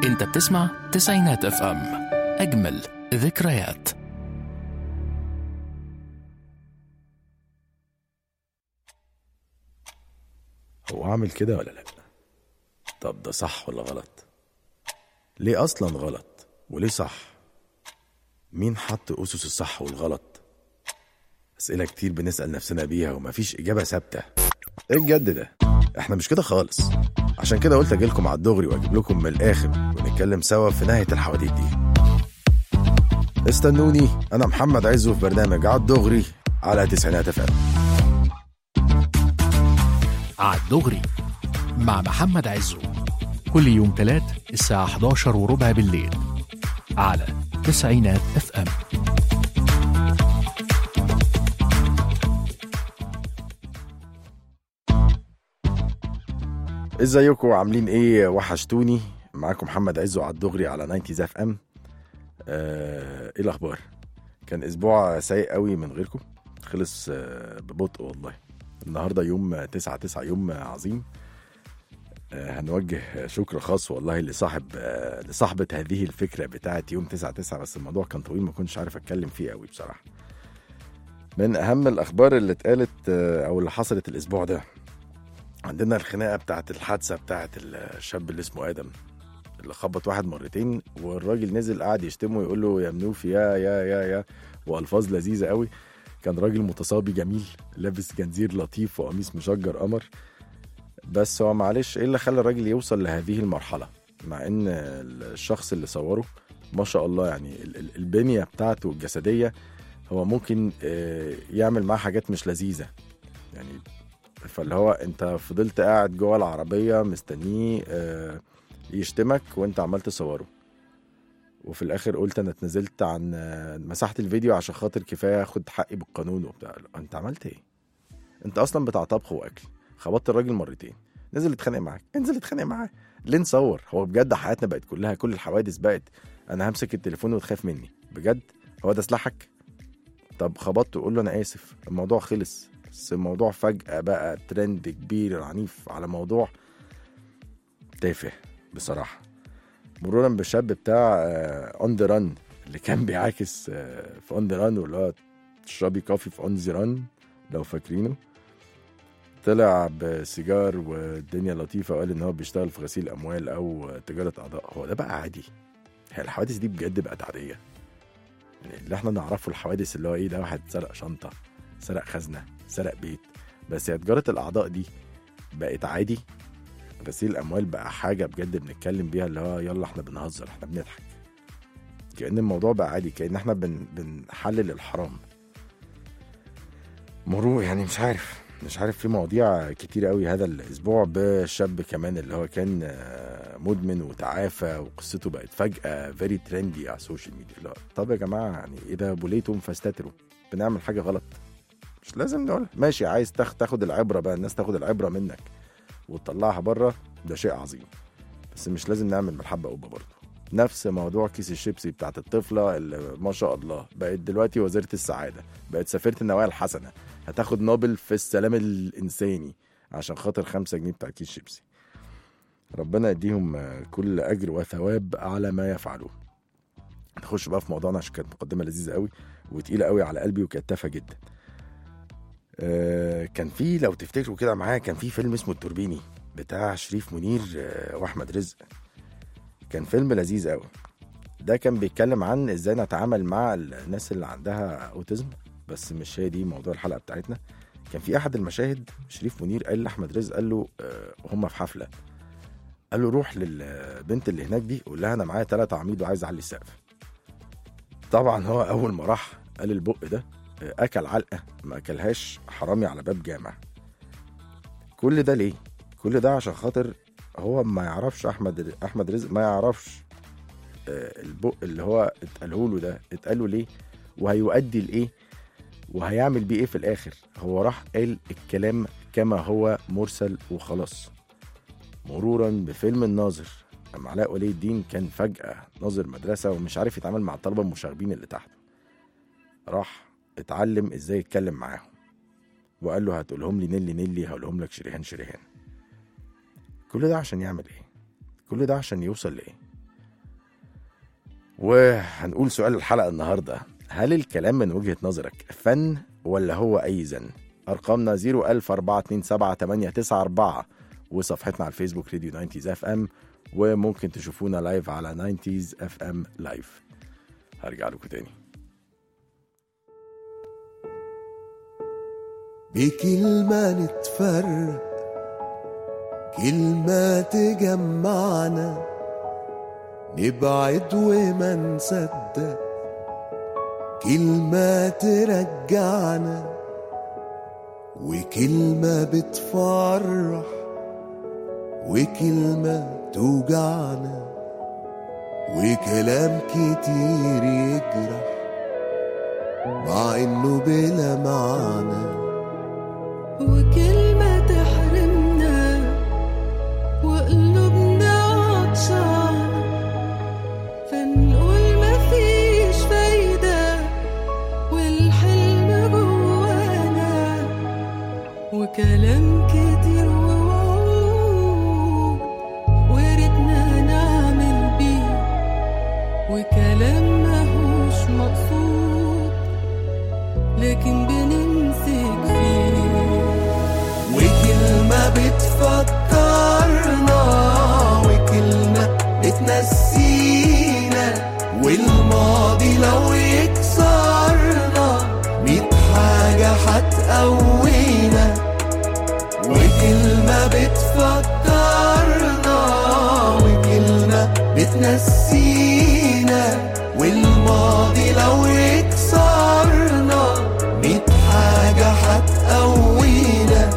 انت بتسمع تسعينات اف ام اجمل ذكريات هو عامل كده ولا لا طب ده صح ولا غلط ليه اصلا غلط وليه صح مين حط اسس الصح والغلط اسئله كتير بنسال نفسنا بيها ومفيش اجابه ثابته ايه الجد ده احنا مش كده خالص عشان كده قلت اجيلكم على الدغري واجيب لكم من الاخر ونتكلم سوا في نهايه الحواديت دي استنوني انا محمد عزو في برنامج على الدغري على تسعينات اف على الدغري مع محمد عزو كل يوم تلات الساعة 11 وربع بالليل على تسعينات اف ام ازيكم عاملين ايه وحشتوني معاكم محمد عزو على الدغري على 90 اف ام آه، ايه الاخبار كان اسبوع سيء قوي من غيركم خلص آه، ببطء والله النهارده يوم 9 9 يوم عظيم آه، هنوجه شكر خاص والله لصاحب آه، لصاحبة هذه الفكرة بتاعت يوم 9 9 بس الموضوع كان طويل ما كنتش عارف اتكلم فيه قوي بصراحة من اهم الاخبار اللي اتقالت آه، او اللي حصلت الاسبوع ده عندنا الخناقة بتاعت الحادثة بتاعت الشاب اللي اسمه آدم اللي خبط واحد مرتين والراجل نزل قاعد يشتمه ويقول له يا منوف يا يا يا يا والفاظ لذيذه قوي كان راجل متصابي جميل لابس جنزير لطيف وقميص مشجر قمر بس هو معلش ايه اللي خلى الراجل يوصل لهذه المرحله مع ان الشخص اللي صوره ما شاء الله يعني ال- ال- البنيه بتاعته الجسديه هو ممكن آه، يعمل معاه حاجات مش لذيذه يعني فاللي هو انت فضلت قاعد جوه العربيه مستنيه آه، يشتمك وانت عمال تصوره وفي الاخر قلت انا اتنزلت عن مسحت الفيديو عشان خاطر كفايه اخد حقي بالقانون وبتاع انت عملت ايه انت اصلا بتاع طبخ واكل خبطت الراجل مرتين نزل اتخانق معاك انزل اتخانق معاه ليه نصور هو بجد حياتنا بقت كلها كل الحوادث بقت انا همسك التليفون وتخاف مني بجد هو ده سلاحك طب خبطته قول له انا اسف الموضوع خلص بس الموضوع فجأة بقى ترند كبير عنيف على موضوع تافه بصراحة مرورا بالشاب بتاع اون ذا ران اللي كان بيعاكس آه، في اون ذا ران واللي هو تشربي كوفي في اون ذا ران لو فاكرينه طلع بسيجار والدنيا لطيفة وقال ان هو بيشتغل في غسيل اموال او تجارة اعضاء هو ده بقى عادي هي الحوادث دي بجد بقت عادية يعني اللي احنا نعرفه الحوادث اللي هو ايه ده واحد سرق شنطة سرق خزنة سرق بيت بس هي تجارة الاعضاء دي بقت عادي غسيل الاموال بقى حاجه بجد بنتكلم بيها اللي هو يلا احنا بنهزر احنا بنضحك كأن الموضوع بقى عادي كأن احنا بن بنحلل الحرام مرور يعني مش عارف مش عارف في مواضيع كتير قوي هذا الاسبوع بشاب كمان اللي هو كان آه، مدمن وتعافى وقصته بقت فجأة فيري ترندي على السوشيال ميديا لا طب يا جماعة يعني اذا بوليتم فاستتروا بنعمل حاجة غلط مش لازم نقول ماشي عايز تاخ- تاخد العبرة بقى الناس تاخد العبرة منك وتطلعها بره ده شيء عظيم بس مش لازم نعمل من الحبه قبه برضه نفس موضوع كيس الشيبسي بتاعت الطفله اللي ما شاء الله بقت دلوقتي وزيره السعاده بقت سفيره النوايا الحسنه هتاخد نوبل في السلام الانساني عشان خاطر خمسة جنيه بتاع كيس شيبسي ربنا يديهم آه، كل اجر وثواب على ما يفعلوه نخش بقى في موضوعنا عشان كانت مقدمه لذيذه قوي وتقيله قوي على قلبي وكانت تافهه جدا آه، كان في لو تفتكروا كده معايا كان في فيلم اسمه التوربيني بتاع شريف منير آه، واحمد رزق كان فيلم لذيذ قوي ده كان بيتكلم عن ازاي نتعامل مع الناس اللي عندها اوتيزم بس مش هي دي موضوع الحلقه بتاعتنا كان في احد المشاهد شريف منير قال لاحمد رزق قال له آه، هم في حفله قال له روح للبنت اللي هناك دي قول لها انا معايا ثلاث عميد وعايز اعلي السقف طبعا هو اول ما راح قال البق ده آه، اكل علقه ما اكلهاش حرامي على باب جامع كل ده ليه كل ده عشان خاطر هو ما يعرفش احمد احمد رزق ما يعرفش آه، البق اللي هو اتقاله له ده اتقاله ليه وهيؤدي لايه وهيعمل بيه ايه في الاخر هو راح قال الكلام كما هو مرسل وخلاص مرورا بفيلم الناظر اما علاء ولي الدين كان فجأة ناظر مدرسة ومش عارف يتعامل مع الطلبة المشاغبين اللي تحته راح اتعلم ازاي يتكلم معاهم وقال له هتقولهم لي نيلي نيلي هقولهم لك شريهان شريهان كل ده عشان يعمل ايه كل ده عشان يوصل لايه وهنقول سؤال الحلقة النهاردة هل الكلام من وجهة نظرك فن ولا هو أي زن؟ أرقامنا 01427 وصفحتنا على الفيسبوك راديو 90 اف ام وممكن تشوفونا لايف على 90 اف ام لايف هرجع لكم تاني بكلمة نتفرق كلمة تجمعنا نبعد وما نصدق كلمة ترجعنا وكلمة بتفرح وكلمة توجعنا وكلام كتير يجرح مع انه بلا معنى وكلمة تحرمنا وقلوبنا عطشان فنقول مفيش فايدة والحلم جوانا وكلام كتير ووعود وردنا نعمل بيه وكلام ماهوش مقصود لكن بنمسك فيه وكلمة بتفكرنا وكلمة بتنسينا والماضي لو يكسرنا ميت حاجة هتقوينا وكلمة بتفكرنا وكلمة بتنسينا والماضي لو يكسرنا ميت حاجة هتقوينا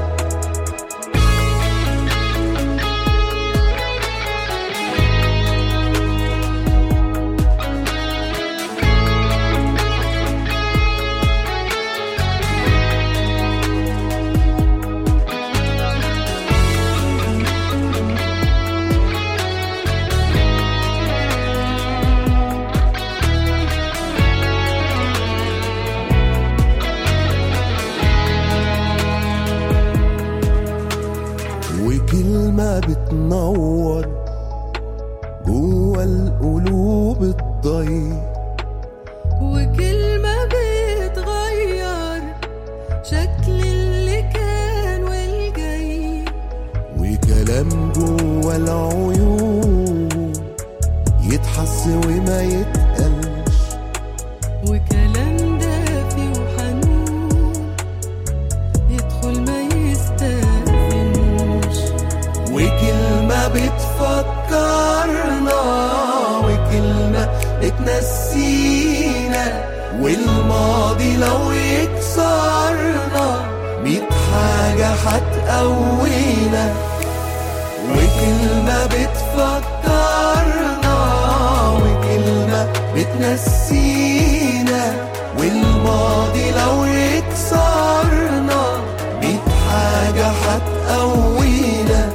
وكلمة بتنور جوه القلوب الضيق وكلمة بتغير شكل اللي كان والجاي وكلام جوه العيون يتحس وما يتقلش وكلام دافي وحنون يدخل ما يستأذنش وكلمة بتفكرنا وكلمة بتنسينا والماضي لو يكسرنا ميت حاجة هتقوينا وكلمة بتفكرنا وكلمة بتنسينا والماضي لو يكسرنا ميت حاجة هتقوينا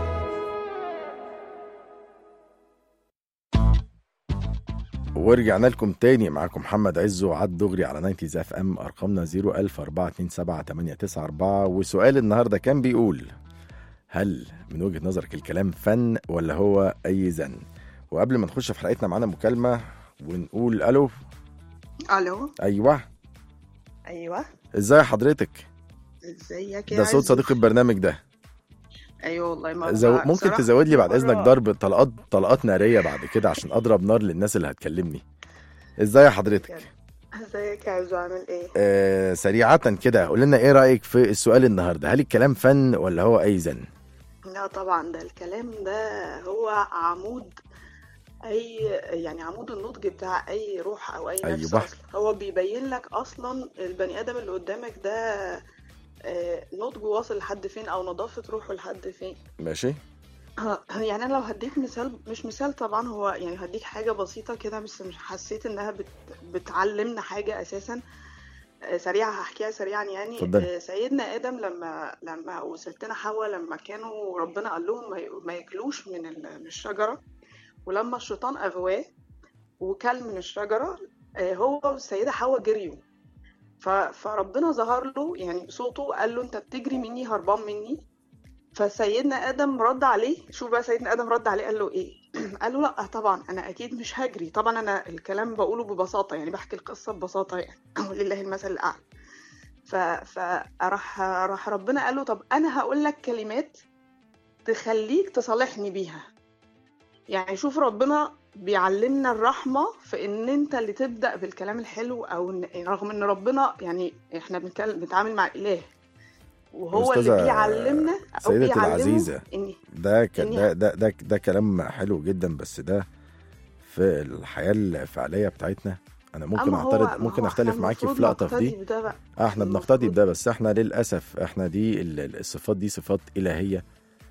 ورجعنا لكم تاني معاكم محمد عزو عد دغري على 90 اف ام ارقامنا 01427 وسؤال النهارده كان بيقول هل من وجهه نظرك الكلام فن ولا هو اي زن وقبل ما نخش في حلقتنا معانا مكالمه ونقول الو الو ايوه ايوه ازاي حضرتك ازيك يا ده صوت عزو؟ صديق البرنامج ده ايوه والله ما زو... بقى- ممكن بصراحة تزود لي بعد مرة- اذنك ضرب طلقات طلقات ناريه بعد كده عشان اضرب نار للناس اللي هتكلمني ازاي حضرتك ازيك يا عزو عامل ايه آه سريعة كده قول لنا ايه رأيك في السؤال النهارده هل الكلام فن ولا هو اي زن لا طبعا ده الكلام ده هو عمود اي يعني عمود النضج بتاع اي روح او اي نفس أيوة. اصلا هو بيبين لك اصلا البني ادم اللي قدامك ده آه، نضجه واصل لحد فين او نظافة روحه لحد فين ماشي يعني انا لو هديك مثال مش مثال طبعا هو يعني هديك حاجه بسيطه كده بس مش حسيت انها بت بتعلمنا حاجه اساسا آه، سريعه هحكيها سريعا يعني اتفضلي. آه، سيدنا ادم لما لما وستنا حواء لما كانوا ربنا قال لهم ما ي- ما ياكلوش من ال- من الشجره ولما الشيطان اغواه وكل من الشجره آه، هو والسيده حواء جريوا ف- فربنا ظهر له يعني بصوته قال له انت بتجري مني هربان مني فسيدنا ادم رد عليه شوف بقى سيدنا ادم رد عليه قال له ايه قال له لا طبعا انا اكيد مش هجري طبعا انا الكلام بقوله ببساطه يعني بحكي القصه ببساطه يعني ولله المثل الاعلى ف فراح راح ربنا قال له طب انا هقول لك كلمات تخليك تصالحني بيها يعني شوف ربنا بيعلمنا الرحمة في ان انت اللي تبدأ بالكلام الحلو او إن رغم ان ربنا يعني احنا بنتكلم بنتعامل مع الاله وهو اللي أستاذة بيعلمنا او سيدتي بيعلمه العزيزة. ان ده ك... إني- ده, ده ده ده كلام حلو جدا بس ده في الحياه الفعليه بتاعتنا انا ممكن أما هو- اعترض ما ممكن هو اختلف إحنا معاكي في المفروض لقطه في دي نقتدي بده بقى اه احنا المفروض. بنقتدي بده بس احنا للاسف احنا دي ال- ال- الصفات دي صفات الهيه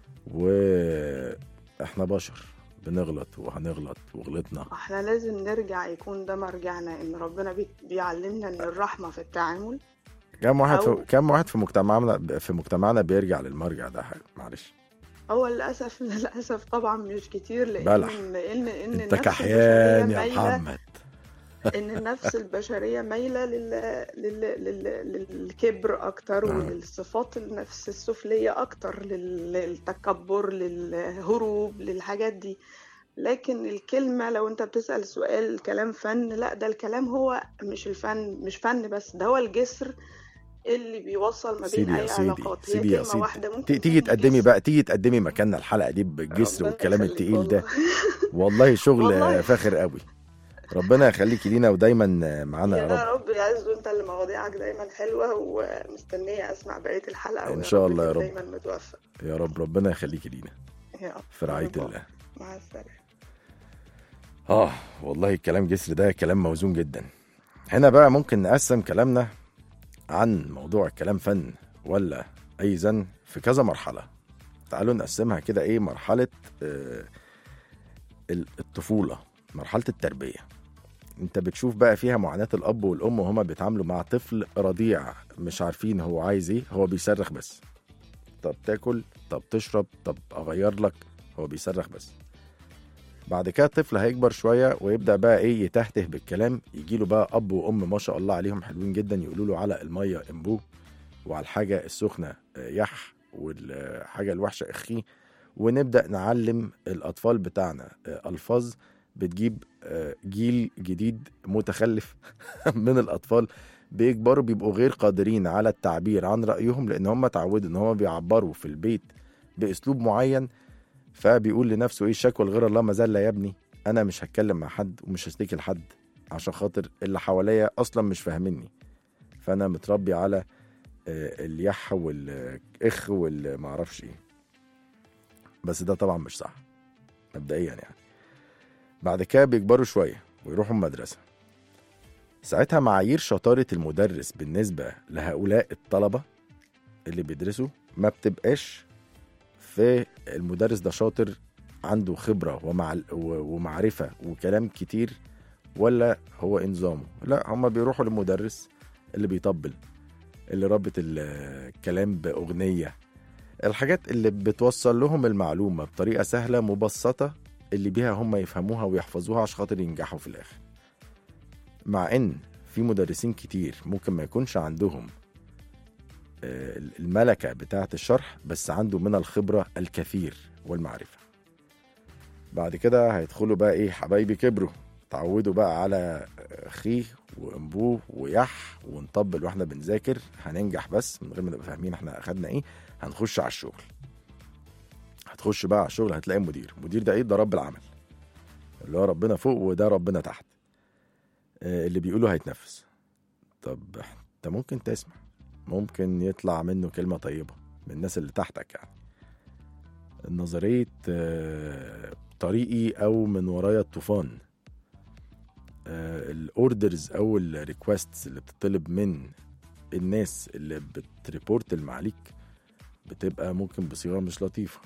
واحنا بشر بنغلط وهنغلط وغلطنا احنا لازم نرجع يكون ده مرجعنا ان ربنا بي- بيعلمنا ان الرحمة في التعامل كم واحد في أو- كم واحد في مجتمعنا في مجتمعنا بيرجع للمرجع ده حاجة. معلش هو للأسف للأسف طبعا مش كتير لأن بلح. لأن إن انت النفس كحيان البشرية يا مايلة محمد ان النفس البشريه مايله لل... لل... لل... للكبر اكتر آه. وللصفات النفس السفليه اكتر لل... للتكبر للهروب للحاجات دي لكن الكلمه لو انت بتسال سؤال كلام فن لا ده الكلام هو مش الفن مش فن بس ده هو الجسر اللي بيوصل ما بين سيدي يا اي سيدي علاقات هي سيدي يا كلمه سيدي واحده ممكن ت- تيجي تكون تقدمي جسر. بقى تيجي تقدمي مكاننا الحلقه دي بالجسر ربنا والكلام يخليك التقيل ده والله. والله شغل والله. فاخر قوي ربنا يخليكي لينا ودايما معانا يا يا رب رب يعز وانت اللي مواضيعك دايما حلوه ومستنيه اسمع بقيه الحلقه إن ويا شاء الله يا تكون رب. دايما متوفق يا رب ربنا يخليكي لينا يا رب في رعايه باي باي. الله مع السلامه اه والله الكلام جسر ده كلام موزون جدا هنا بقى ممكن نقسم كلامنا عن موضوع الكلام فن ولا اي زن في كذا مرحله تعالوا نقسمها كده ايه مرحله آه ال- الطفوله مرحله التربيه انت بتشوف بقى فيها معاناه الاب والام وهما بيتعاملوا مع طفل رضيع مش عارفين هو عايز ايه هو بيصرخ بس طب تاكل طب تشرب طب اغير لك هو بيصرخ بس بعد كده الطفل هيكبر شويه ويبدا بقى ايه يتهته بالكلام يجي له بقى اب وام ما شاء الله عليهم حلوين جدا يقولوا له على الميه امبو وعلى الحاجه السخنه آه، يح والحاجه الوحشه اخي ونبدا نعلم الاطفال بتاعنا آه، الفاظ بتجيب آه، جيل جديد متخلف من الاطفال بيكبروا بيبقوا غير قادرين على التعبير عن رايهم لان هم اتعودوا ان هم بيعبروا في البيت باسلوب معين فبيقول لنفسه ايه الشكوى لغير الله ما زال لا يبني انا مش هتكلم مع حد ومش هشتكي لحد عشان خاطر اللي حواليا اصلا مش فاهميني فانا متربي على آه، اليح والاخ والمعرفش ايه بس ده طبعا مش صح مبدئيا يعني بعد كده بيكبروا شويه ويروحوا المدرسه ساعتها معايير شطاره المدرس بالنسبه لهؤلاء الطلبه اللي بيدرسوا ما بتبقاش في المدرس ده شاطر عنده خبرة ومع و- ومعرفة وكلام كتير ولا هو انظامه لا هما بيروحوا للمدرس اللي بيطبل اللي رابط ال- الكلام بأغنية الحاجات اللي بتوصل لهم المعلومة بطريقة سهلة مبسطة اللي بيها هم يفهموها ويحفظوها عشان خاطر ينجحوا في الآخر مع إن في مدرسين كتير ممكن ما يكونش عندهم آه، الملكة بتاعة الشرح بس عنده من الخبرة الكثير والمعرفة بعد كده هيدخلوا بقى ايه حبايبي كبروا تعودوا بقى على خيه وانبوه ويح ونطبل واحنا بنذاكر هننجح بس من غير ما نبقى فاهمين احنا اخدنا ايه هنخش على الشغل هتخش بقى على الشغل هتلاقي مدير مدير ده ايه ده رب العمل اللي هو ربنا فوق وده ربنا تحت آه، اللي بيقوله هيتنفذ طب انت ممكن تسمع ممكن يطلع منه كلمة طيبة من الناس اللي تحتك يعني نظرية آه، طريقي أو من ورايا الطوفان الاوردرز او الريكوستس اللي بتطلب من الناس اللي بتريبورت المعاليك بتبقى ممكن بصيغه مش لطيفه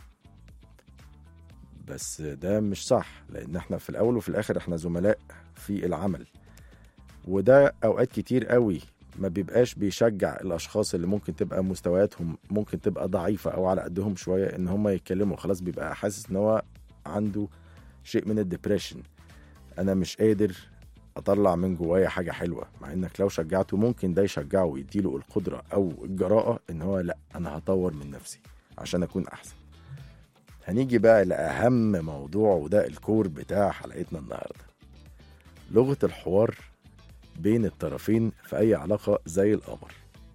بس ده مش صح لان احنا في الاول وفي الاخر احنا زملاء في العمل وده اوقات كتير قوي ما بيبقاش بيشجع الاشخاص اللي ممكن تبقى مستوياتهم ممكن تبقى ضعيفه او على قدهم شويه ان هم يتكلموا خلاص بيبقى حاسس ان هو عنده شيء من الدبريشن انا مش قادر اطلع من جوايا حاجه حلوه مع انك لو شجعته ممكن ده يشجعه ويديله القدره او الجراءه ان هو لا انا هطور من نفسي عشان اكون احسن هنيجي بقى لاهم موضوع وده الكور بتاع حلقتنا النهارده لغه الحوار بين الطرفين في اي علاقه زي القمر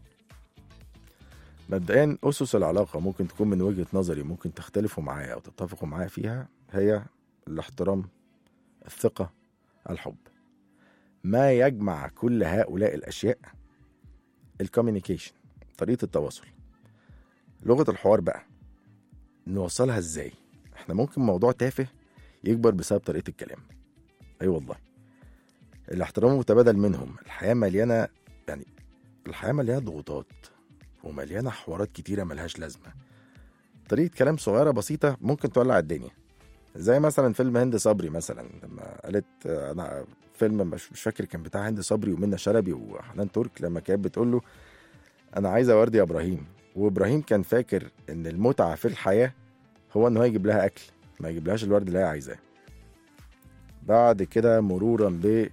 مبدئيا اسس العلاقه ممكن تكون من وجهه نظري ممكن تختلفوا معايا او تتفقوا معايا فيها هي الاحترام الثقه الحب ما يجمع كل هؤلاء الاشياء الكوميونيكيشن طريقه التواصل لغه الحوار بقى نوصلها ازاي احنا ممكن موضوع تافه يكبر بسبب طريقه الكلام اي أيوة والله الاحترام متبادل منهم الحياه مليانه يعني الحياه مليانه ضغوطات ومليانه حوارات كتيره ملهاش لازمه طريقه كلام صغيره بسيطه ممكن تولع الدنيا زي مثلا فيلم هند صبري مثلا لما قالت آه، انا فيلم مش مش فاكر كان بتاع هند صبري ومنى شلبي وحنان ترك لما كانت بتقول له انا عايزه ورد يا ابراهيم وابراهيم كان فاكر ان المتعه في الحياه هو ان هو يجيب لها اكل ما يجيبلهاش الورد اللي هي عايزاه بعد كده مرورا ب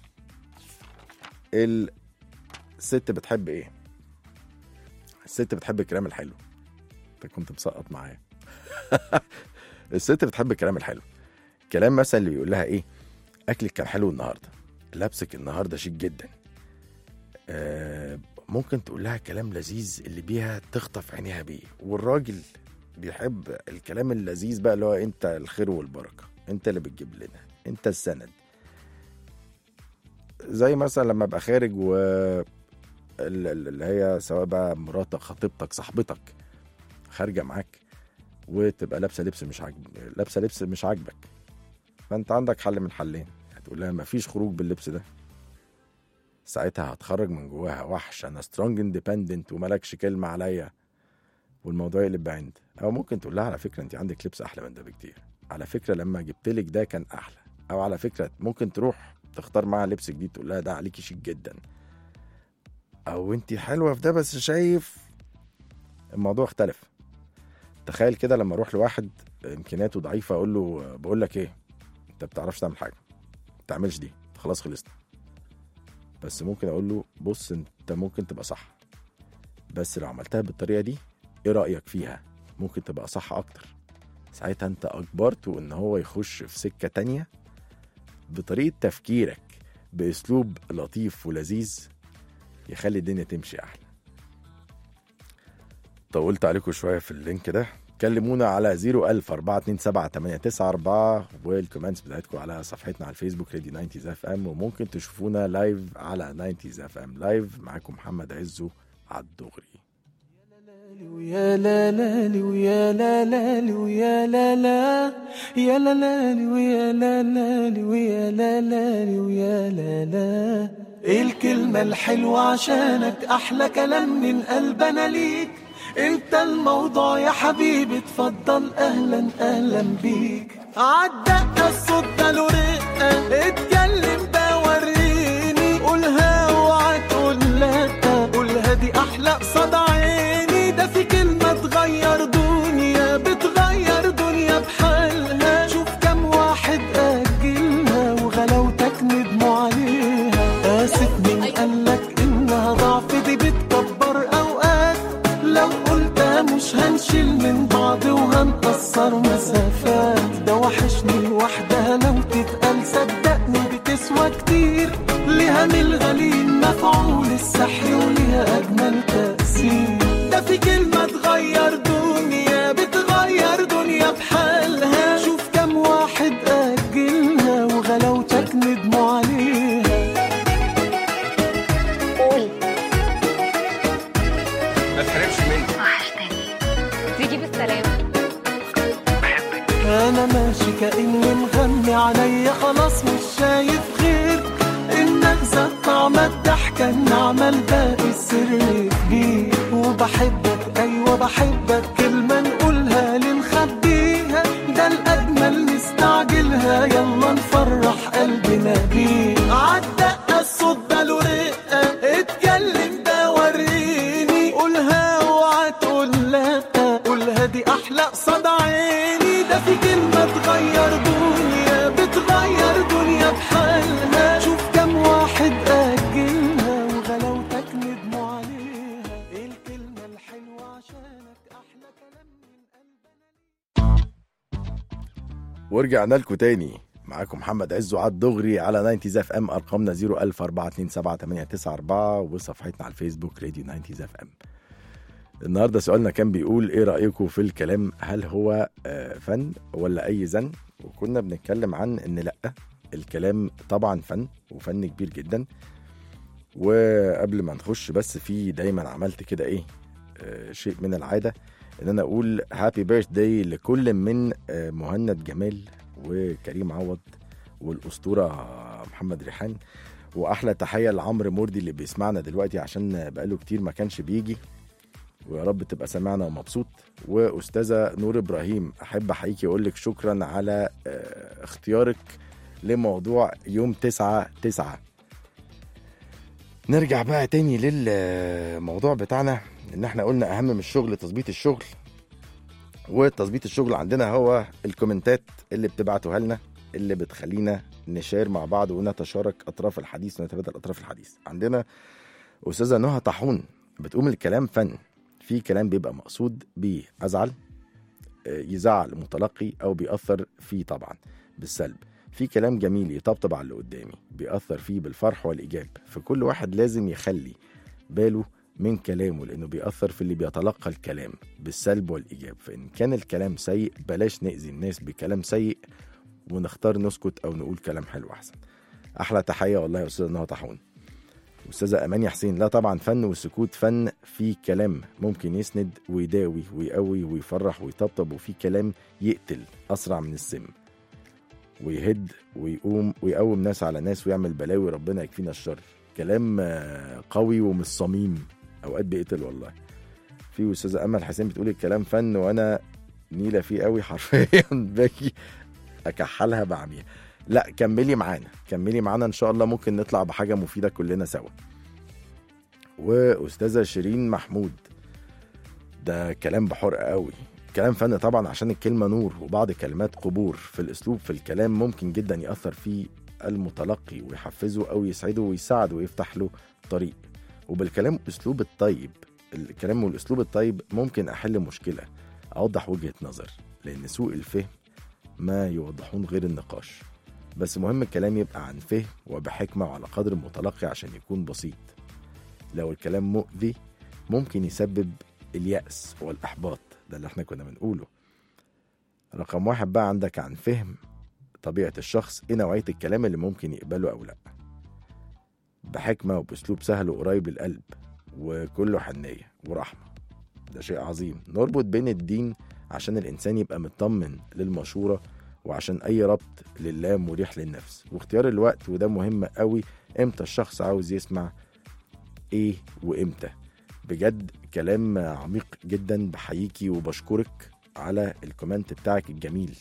الست بتحب ايه الست بتحب الكلام الحلو انت كنت مسقط معايا الست بتحب الكلام الحلو كلام مثلا اللي بيقول لها ايه اكلك كان حلو النهارده لبسك النهارده شيك جدا آه ممكن تقول لها كلام لذيذ اللي بيها تخطف عينيها بيه والراجل بيحب الكلام اللذيذ بقى اللي هو انت الخير والبركه انت اللي بتجيب لنا انت السند زي مثلا لما ابقى خارج و ال- ال- اللي هي سواء بقى مراتك خطيبتك صاحبتك خارجه معاك وتبقى لابسه لبس مش عاجب لابسه لبس مش عاجبك فانت عندك حل من حلين هتقول لها مفيش خروج باللبس ده ساعتها هتخرج من جواها وحش انا سترونج اندبندنت وملكش كلمه عليا والموضوع يقلب بعند او ممكن تقول لها على فكره انت عندك لبس احلى من ده بكتير على فكره لما جبت لك ده كان احلى او على فكره ممكن تروح تختار معاها لبس جديد تقول لها ده عليكي شيك جدا او انت حلوه في ده بس شايف الموضوع اختلف تخيل كده لما اروح لواحد امكانياته ضعيفه اقول له بقول لك ايه انت بتعرفش تعمل حاجه ما تعملش دي خلاص خلصنا بس ممكن اقول له بص انت ممكن تبقى صح بس لو عملتها بالطريقه دي ايه رايك فيها ممكن تبقى صح اكتر ساعتها انت اجبرته ان هو يخش في سكه تانية بطريقه تفكيرك باسلوب لطيف ولذيذ يخلي الدنيا تمشي احلى طولت عليكم شويه في اللينك ده كلمونا على 01000 427 والكومنتس بتاعتكم على صفحتنا على الفيسبوك راديو 90 اف ام وممكن تشوفونا لايف على 90 اف ام لايف معاكم محمد عزو على الدغري ويا لا لا لي ويا لا لا لي ويا لا لا يا لا لا لي ويا لا لا لي ويا لا لا لي ويا لا لا ايه الكلمة الحلوة عشانك احلى كلام من قلبنا ليك انت الموضوع يا حبيبي اتفضل اهلا اهلا بيك عالدقة الصوت ده له رقة اتكلم بقى وريني قولها اوعى تقول لا قولها دي احلى قصاد عيني ده في كلمة تغير دنيا بتغير دنيا بحالها شوف كم واحد أجلها وغلاوتك ندموا عليها آسف مين قالك إنها ضعف دي بتكبر أوقات لو قلتها مش هنشيل من بعض وهنقصر مسافات ده وحشني لوحدها لو تتقال صدقني بتسوى كتير ليها من الغليل مفعول السحر وليها أجمل تأثير ده في كلمة تغير دنيا بتغير دنيا بحالها شوف كم واحد أجلها وغلاوتك ندموا عليها قول ما تحرمش مني وحشتني تيجي بالسلامة انا ماشي كاني مغمي عليا خلاص مش شايف غير انك زاد طعم الضحكه النعمه الباقي السر كبير وبحبك ايوه بحبك كلمه نقولها لنخبيها ده الاجمل نستعجلها يلا نفرح قلبنا بيه عالدقه الصوت ده له رقه اتكلم ده وريني قولها اوعى تقول لا قولها دي احلى قصاد عيني ده في كلمه تغير دنيا بتغير دنيا بحالها شوف كم واحد اجلها وغلاوتك ندموا عليها ايه الكلمه الحلوه عشانك احلى كلام ورجعنا لكم تاني معاكم محمد عز وعد دغري على 90 اف ام ارقامنا 004278994 وصفحتنا على الفيسبوك راديو 90 اف ام النهارده سؤالنا كان بيقول ايه رايكم في الكلام هل هو آه، فن ولا اي زن وكنا بنتكلم عن ان لا الكلام طبعا فن وفن كبير جدا وقبل ما نخش بس في دايما عملت كده ايه آه، شيء من العاده ان انا اقول هابي بيرث داي لكل من آه، مهند جمال وكريم عوض والاسطوره محمد ريحان واحلى تحيه لعمرو موردي اللي بيسمعنا دلوقتي عشان بقاله كتير ما كانش بيجي ويا رب تبقى سامعنا ومبسوط واستاذه نور ابراهيم احب احييكي واقول لك شكرا على آه، اختيارك لموضوع يوم 9 9 نرجع بقى تاني للموضوع بتاعنا ان احنا قلنا اهم من الشغل تظبيط الشغل وتظبيط الشغل عندنا هو الكومنتات اللي بتبعتوها لنا اللي بتخلينا نشير مع بعض ونتشارك اطراف الحديث ونتبادل اطراف الحديث عندنا استاذه نهى طاحون بتقوم الكلام فن في كلام بيبقى مقصود بيه ازعل آه، يزعل المتلقي او بيأثر فيه طبعا بالسلب في كلام جميل يطبطب على اللي قدامي بيأثر فيه بالفرح والإيجاب فكل واحد لازم يخلي باله من كلامه لأنه بيأثر في اللي بيتلقى الكلام بالسلب والإيجاب فإن كان الكلام سيء بلاش نأذي الناس بكلام سيء ونختار نسكت أو نقول كلام حلو أحسن أحلى تحية والله يا أستاذة نهى طاحون أستاذة أماني حسين لا طبعا فن والسكوت فن في كلام ممكن يسند ويداوي ويقوي ويفرح ويطبطب وفي كلام يقتل أسرع من السم ويهد ويقوم ويقوم ناس على ناس ويعمل بلاوي ربنا يكفينا الشر كلام آه، قوي ومش صميم اوقات بيقتل والله في استاذه امل حسين بتقول الكلام فن وانا نيله فيه قوي حرفيا باجي اكحلها بعميها لا كملي معانا كملي معانا ان شاء الله ممكن نطلع بحاجه مفيده كلنا سوا واستاذه شيرين محمود ده كلام بحرقه قوي كلام فن طبعا عشان الكلمة نور وبعض الكلمات قبور في الأسلوب في الكلام ممكن جدا يأثر في المتلقي ويحفزه أو يسعده ويساعده ويفتح له طريق وبالكلام أسلوب الطيب الكلام والأسلوب الطيب ممكن أحل مشكلة أوضح وجهة نظر لأن سوء الفهم ما يوضحون غير النقاش بس مهم الكلام يبقى عن فهم وبحكمة وعلى قدر المتلقي عشان يكون بسيط لو الكلام مؤذي ممكن يسبب اليأس والإحباط ده اللي احنا كنا بنقوله رقم واحد بقى عندك عن فهم طبيعة الشخص ايه نوعية الكلام اللي ممكن يقبله او لا بحكمة وباسلوب سهل وقريب للقلب وكله حنية ورحمة ده شيء عظيم نربط بين الدين عشان الانسان يبقى مطمن للمشورة وعشان اي ربط لله مريح للنفس واختيار الوقت وده مهم قوي امتى الشخص عاوز يسمع ايه وامتى بجد كلام عميق جدا بحييكي وبشكرك على الكومنت بتاعك الجميل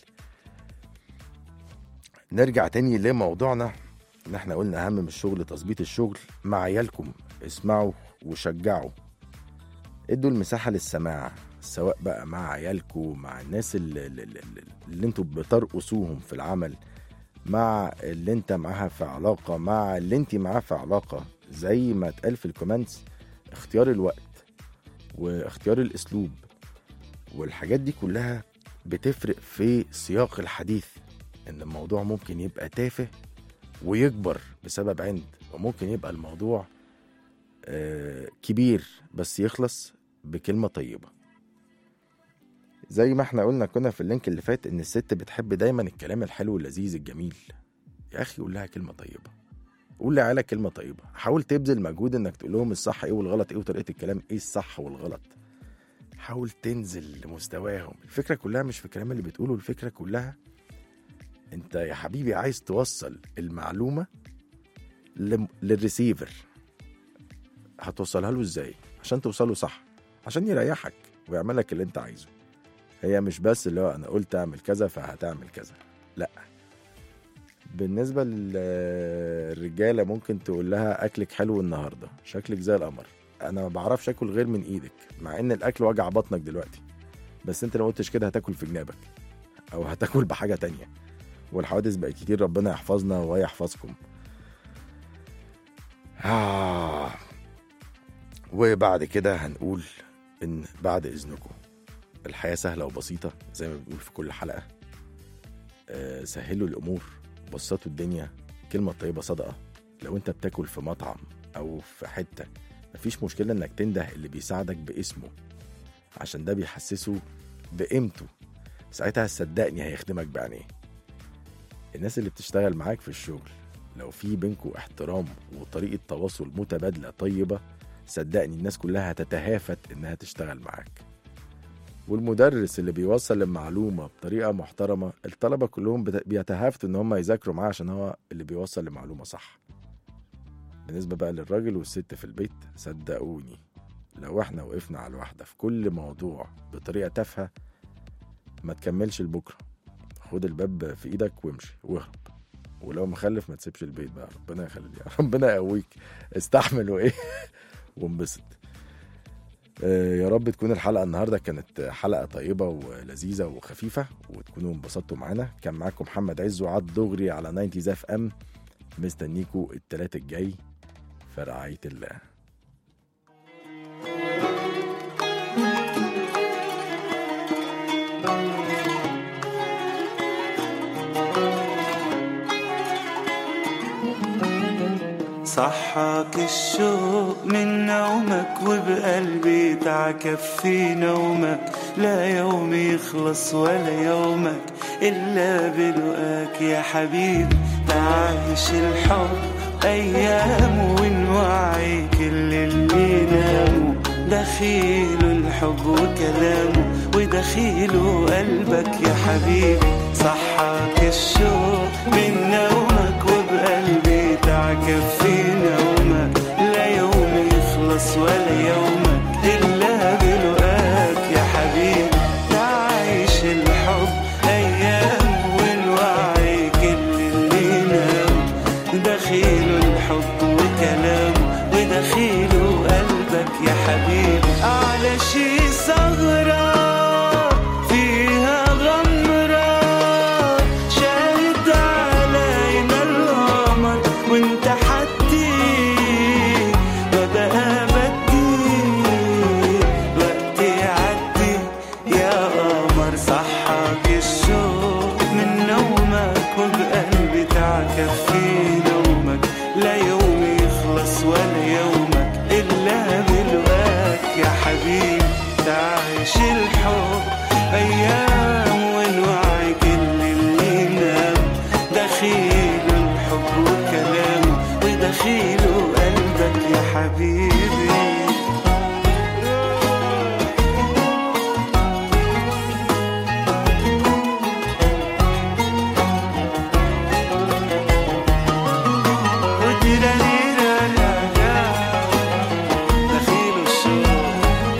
نرجع تاني لموضوعنا ان احنا قلنا اهم من الشغل تظبيط الشغل مع عيالكم اسمعوا وشجعوا ادوا المساحة للسماع سواء بقى مع عيالكم مع الناس اللي, اللي, اللي انتوا بترقصوهم في العمل مع اللي انت معاها في علاقة مع اللي انت معاه في علاقة زي ما اتقال في الكومنتس اختيار الوقت واختيار الاسلوب والحاجات دي كلها بتفرق في سياق الحديث ان الموضوع ممكن يبقى تافه ويكبر بسبب عند وممكن يبقى الموضوع آه، كبير بس يخلص بكلمة طيبة زي ما احنا قلنا كنا في اللينك اللي فات ان الست بتحب دايما الكلام الحلو اللذيذ الجميل يا اخي قول لها كلمة طيبة قول لعيالك كلمة طيبة حاول تبذل مجهود انك تقول لهم الصح ايه والغلط ايه وطريقة الكلام ايه الصح والغلط حاول تنزل لمستواهم الفكرة كلها مش في الكلام اللي بتقوله الفكرة كلها انت يا حبيبي عايز توصل المعلومة لم- للريسيفر هتوصلها له ازاي عشان توصله صح عشان يريحك ويعمل لك اللي انت عايزه هي مش بس اللي هو انا قلت اعمل كذا فهتعمل كذا لا بالنسبة للرجالة ممكن تقول لها أكلك حلو النهاردة شكلك زي القمر أنا ما بعرفش آكل غير من إيدك مع إن الأكل وجع بطنك دلوقتي بس أنت لو قلتش كده هتاكل في جنابك أو هتاكل بحاجة تانية والحوادث بقت كتير ربنا يحفظنا ويحفظكم آه. وبعد كده هنقول إن بعد إذنكم الحياة سهلة وبسيطة زي ما بنقول في كل حلقة آه، سهلوا الامور بسطوا الدنيا كلمه طيبه صدقه لو انت بتاكل في مطعم او في حته مفيش مشكله انك تنده اللي بيساعدك باسمه عشان ده بيحسسه بقيمته ساعتها صدقني هيخدمك بعينيه الناس اللي بتشتغل معاك في الشغل لو في بينكوا احترام وطريقه تواصل متبادله طيبه صدقني الناس كلها هتتهافت انها تشتغل معاك والمدرس اللي بيوصل المعلومه بطريقه محترمه الطلبه كلهم بت- بيتهافتوا ان هم يذاكروا معاه عشان هو اللي بيوصل المعلومه صح بالنسبه بقى للراجل والست في البيت صدقوني لو احنا وقفنا على الواحده في كل موضوع بطريقه تافهه ما تكملش لبكره خد الباب في ايدك وامشي واهرب ولو مخلف ما تسيبش البيت بقى ربنا يخلي ربنا يقويك استحمل وايه وانبسط آه، يا رب تكون الحلقه النهارده كانت حلقه طيبه ولذيذه وخفيفه وتكونوا انبسطتوا معانا كان معاكم محمد عز وعد دغري على 90 اف ام مستنيكوا التلات الجاي في رعايه الله صحاك الشوق من نومك وبقلبي تعكف في نومك لا يوم يخلص ولا يومك إلا بلقاك يا حبيبي تعيش الحب أيام ونوعي كل اللي ناموا دخيله الحب وكلامه ودخيله قلبك يا حبيبي صحاك الشوق من نومك وبقلبي تعكف في نومك لا يوم يخلص ولا يومك إلا بلقاك يا حبيبي تعيش الحب أيام والوعي كل اللي نام دخيله الحب وكلامه ودخيله قلبك يا حبيبي على شي ثغرة فيها غمرة شاهد علينا القمر وانت حدي وبقى بدي وقتي عدي يا قمر صحاك الشوق من نومك وبقلبي تعكف في نومك لا يوم يخلص ولا يومك إلا بلقاك يا حبيبي تعيش الحب أيام والوعي كل اللي نام دخيل الحب وكلامه ودخيله قلبك يا حبيبي دخيل الشوق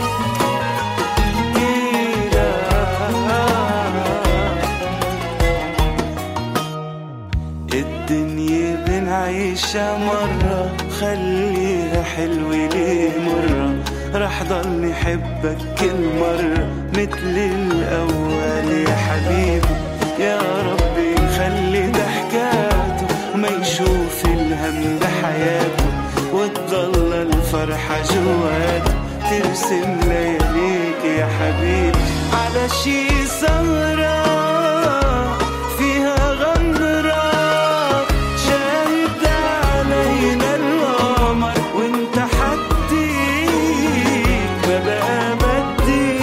الدنيا بنعيشها مرة خليها حلوة ليه مرة رح ضل نحبك كل مرة مثل الأول يا حبيبي يا ربي خلي ضحكاته ما يشوف الهم بحياته وتضل الفرحة جواته ترسم لياليك يا حبيبي على شي سهرة فيها غمرة شاهد علينا القمر وانت حدي ما بقى بدي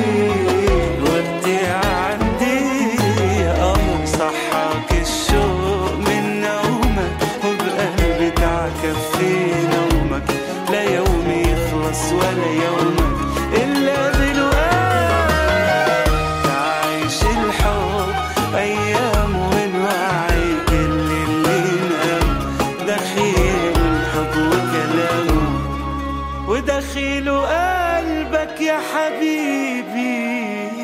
وقتي عندي يا قمر صحاك الشوق من نومك وبقلبي تعكف في نومك لا يوم يخلص ولا يومك إلا بالوقت تعيش الحب أيام ونوعي كل اللي نام دخيل الحب وكلامه ودخيله قلبك يا حبيبي